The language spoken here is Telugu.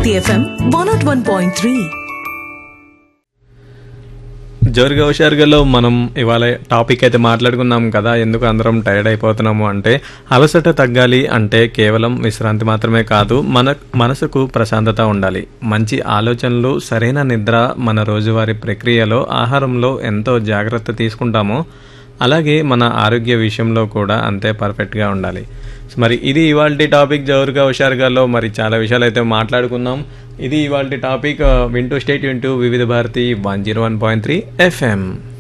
Bharati FM one naught one point three జోరుగా హుషారుగాలో మనం ఇవాళ టాపిక్ అయితే మాట్లాడుకున్నాం కదా ఎందుకు అందరం టైర్డ్ అయిపోతున్నాము అంటే అలసట తగ్గాలి అంటే కేవలం విశ్రాంతి మాత్రమే కాదు మన మనసుకు ప్రశాంతత ఉండాలి మంచి ఆలోచనలు సరైన నిద్ర మన రోజువారీ ప్రక్రియలో ఆహారంలో ఎంతో జాగ్రత్త తీసుకుంటామో అలాగే మన ఆరోగ్య విషయంలో కూడా అంతే పర్ఫెక్ట్గా ఉండాలి మరి ఇది ఇవాళ టాపిక్ జోరుగా హుషారుగాలో మరి చాలా విషయాలు అయితే మాట్లాడుకున్నాం ఇది ఇవాళ టాపిక్ వింటూ స్టేట్ వింటూ Vividh Bharati one zero one point three FM